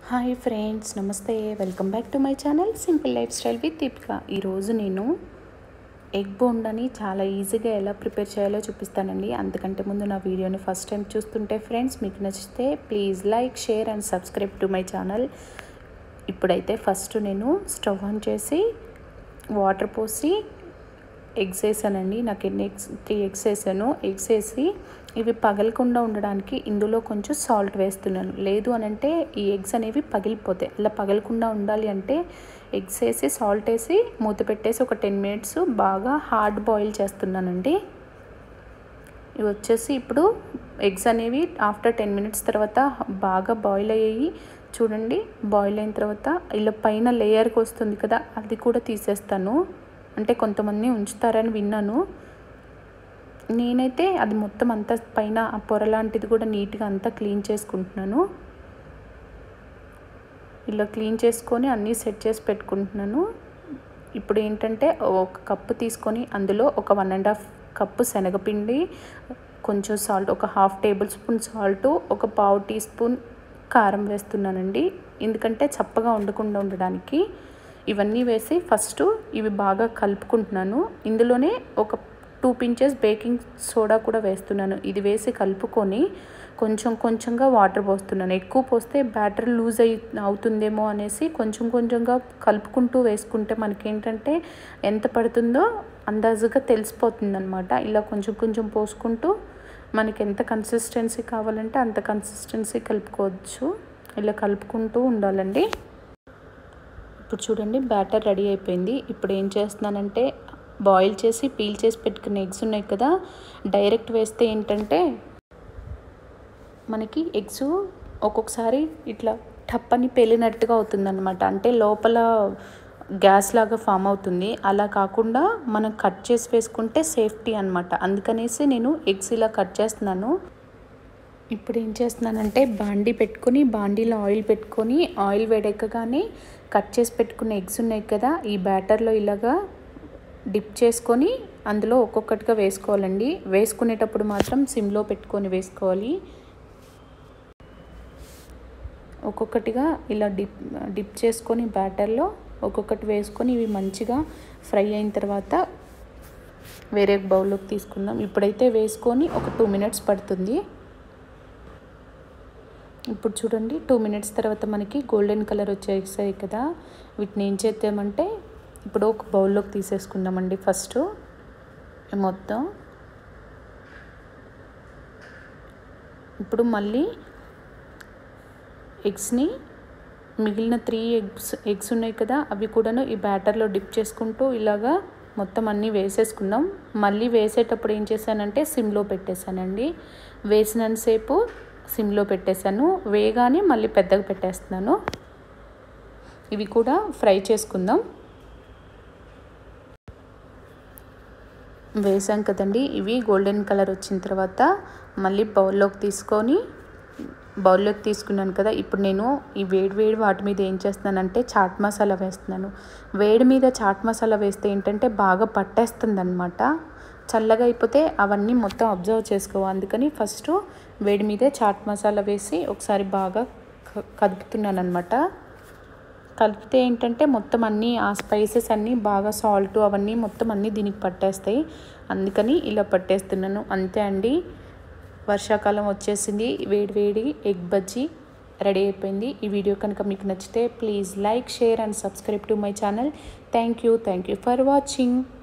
hi friends నమస్తే welcome back to my channel simple lifestyle with Deepika ఈరోజు నేను egg బోండాని చాలా ఈజీగా ఎలా ప్రిపేర్ చేయాలో చూపిస్తానండి అంతకంటే ముందు నా వీడియోని ఫస్ట్ టైం చూస్తుంటే ఫ్రెండ్స్ మీకు నచ్చితే please like share and subscribe to my channel ఇప్పుడైతే ఫస్ట్ నేను స్టవ్ ఆన్ చేసి వాటర్ పోసి ఎగ్స్ వేసానండి నాకు ఎన్ని ఎగ్స్ త్రీ ఎగ్స్ వేసాను ఎగ్స్ వేసి ఇవి పగలకుండా ఉండడానికి ఇందులో కొంచెం సాల్ట్ వేస్తున్నాను లేదు అని అంటే ఈ ఎగ్స్ అనేవి పగిలిపోతాయి అలా పగలకుండా ఉండాలి అంటే ఎగ్స్ వేసి సాల్ట్ వేసి మూత పెట్టేసి ఒక టెన్ మినిట్స్ బాగా హార్డ్ బాయిల్ చేస్తున్నానండి ఇవి వచ్చేసి ఇప్పుడు ఎగ్స్ అనేవి ఆఫ్టర్ టెన్ మినిట్స్ తర్వాత బాగా బాయిల్ అయ్యాయి చూడండి బాయిల్ అయిన తర్వాత ఇలా పైన లేయర్కి వస్తుంది కదా అది కూడా తీసేస్తాను అంటే కొంతమంది ఉంచుతారని విన్నాను నేనైతే అది మొత్తం అంతా పైన ఆ పొర లాంటిది కూడా నీట్గా అంతా క్లీన్ చేసుకుంటున్నాను ఇలా క్లీన్ చేసుకొని అన్నీ సెట్ చేసి పెట్టుకుంటున్నాను ఇప్పుడు ఏంటంటే ఒక కప్పు తీసుకొని అందులో ఒక వన్ అండ్ హాఫ్ కప్పు శనగపిండి కొంచెం సాల్ట్ ఒక హాఫ్ టేబుల్ స్పూన్ సాల్ట్ ఒక పావు టీ స్పూన్ కారం వేస్తున్నానండి ఎందుకంటే చప్పగా ఉండకుండా ఉండడానికి ఇవన్నీ వేసి ఫస్ట్ ఇవి బాగా కలుపుకుంటున్నాను ఇందులోనే ఒక టూ పించెస్ బేకింగ్ సోడా కూడా వేస్తున్నాను ఇది వేసి కలుపుకొని కొంచెం కొంచెంగా వాటర్ పోస్తున్నాను ఎక్కువ పోస్తే బ్యాటర్ లూజ్ అయి అవుతుందేమో అనేసి కొంచెం కొంచెంగా కలుపుకుంటూ వేసుకుంటే మనకేంటంటే ఎంత పడుతుందో అందాజుగా తెలిసిపోతుంది అనమాట ఇలా కొంచెం కొంచెం పోసుకుంటూ మనకి ఎంత కన్సిస్టెన్సీ కావాలంటే అంత కన్సిస్టెన్సీ కలుపుకోవచ్చు ఇలా కలుపుకుంటూ ఉండాలండి ఇప్పుడు చూడండి బ్యాటర్ రెడీ అయిపోయింది ఇప్పుడు ఏం చేస్తున్నానంటే బాయిల్ చేసి పీల్ చేసి పెట్టుకున్న ఎగ్స్ ఉన్నాయి కదా డైరెక్ట్ వేస్తే ఏంటంటే మనకి ఎగ్స్ ఒక్కొక్కసారి ఇట్లా టప్పని పెళ్ళినట్టుగా అవుతుందన్నమాట అంటే లోపల గ్యాస్ లాగా ఫామ్ అవుతుంది అలా కాకుండా మనం కట్ చేసి వేసుకుంటే సేఫ్టీ అనమాట అందుకనేసి నేను ఎగ్స్ ఇలా కట్ చేస్తున్నాను ఇప్పుడు ఏం చేస్తున్నానంటే బాండీ పెట్టుకొని బాండీలో ఆయిల్ పెట్టుకొని ఆయిల్ వేడెక్కగానే కట్ చేసి పెట్టుకున్న ఎగ్స్ ఉన్నాయి కదా ఈ బ్యాటర్లో ఇలాగా డిప్ చేసుకొని అందులో ఒక్కొక్కటిగా వేసుకోవాలండి వేసుకునేటప్పుడు మాత్రం సిమ్లో పెట్టుకొని వేసుకోవాలి ఒక్కొక్కటిగా ఇలా డిప్ డిప్ చేసుకొని బ్యాటర్లో ఒక్కొక్కటి వేసుకొని ఇవి మంచిగా ఫ్రై అయిన తర్వాత వేరే బౌల్లోకి తీసుకుందాం ఇప్పుడైతే వేసుకొని ఒక టూ మినిట్స్ పడుతుంది ఇప్పుడు చూడండి టూ మినిట్స్ తర్వాత మనకి గోల్డెన్ కలర్ వచ్చేసాయి కదా వీటిని ఏం చేద్దామంటే ఇప్పుడు ఒక బౌల్లోకి తీసేసుకుందామండి ఫస్ట్ మొత్తం ఇప్పుడు మళ్ళీ ఎగ్స్ని మిగిలిన త్రీ ఎగ్స్ ఎగ్స్ ఉన్నాయి కదా అవి కూడాను ఈ బ్యాటర్లో డిప్ చేసుకుంటూ ఇలాగా మొత్తం అన్నీ వేసేసుకుందాం మళ్ళీ వేసేటప్పుడు ఏం చేశానంటే సిమ్లో పెట్టేశానండి వేసినంతసేపు సిమ్లో పెట్టేశాను వేగానే మళ్ళీ పెద్దగా పెట్టేస్తున్నాను ఇవి కూడా ఫ్రై చేసుకుందాం వేసాం కదండి ఇవి గోల్డెన్ కలర్ వచ్చిన తర్వాత మళ్ళీ బౌల్లోకి తీసుకొని బౌల్లోకి తీసుకున్నాను కదా ఇప్పుడు నేను ఈ వేడి వేడి వాటి మీద ఏం చేస్తున్నానంటే చాట్ మసాలా వేస్తున్నాను వేడి మీద చాట్ మసాలా వేస్తే ఏంటంటే బాగా పట్టేస్తుంది అనమాట చల్లగా అయిపోతే అవన్నీ మొత్తం అబ్జర్వ్ చేసుకోవాలి అందుకని ఫస్ట్ వేడి మీదే చాట్ మసాలా వేసి ఒకసారి బాగా కదుపుతున్నాను అనమాట కలిపితే ఏంటంటే మొత్తం అన్నీ ఆ స్పైసెస్ అన్నీ బాగా సాల్ట్ అవన్నీ మొత్తం అన్నీ దీనికి పట్టేస్తాయి అందుకని ఇలా పట్టేస్తున్నాను అంతే అండి వర్షాకాలం వచ్చేసింది వేడి వేడి ఎగ్ బజ్జీ రెడీ అయిపోయింది ఈ వీడియో కనుక మీకు నచ్చితే please like share and subscribe to my channel thank you thank you for watching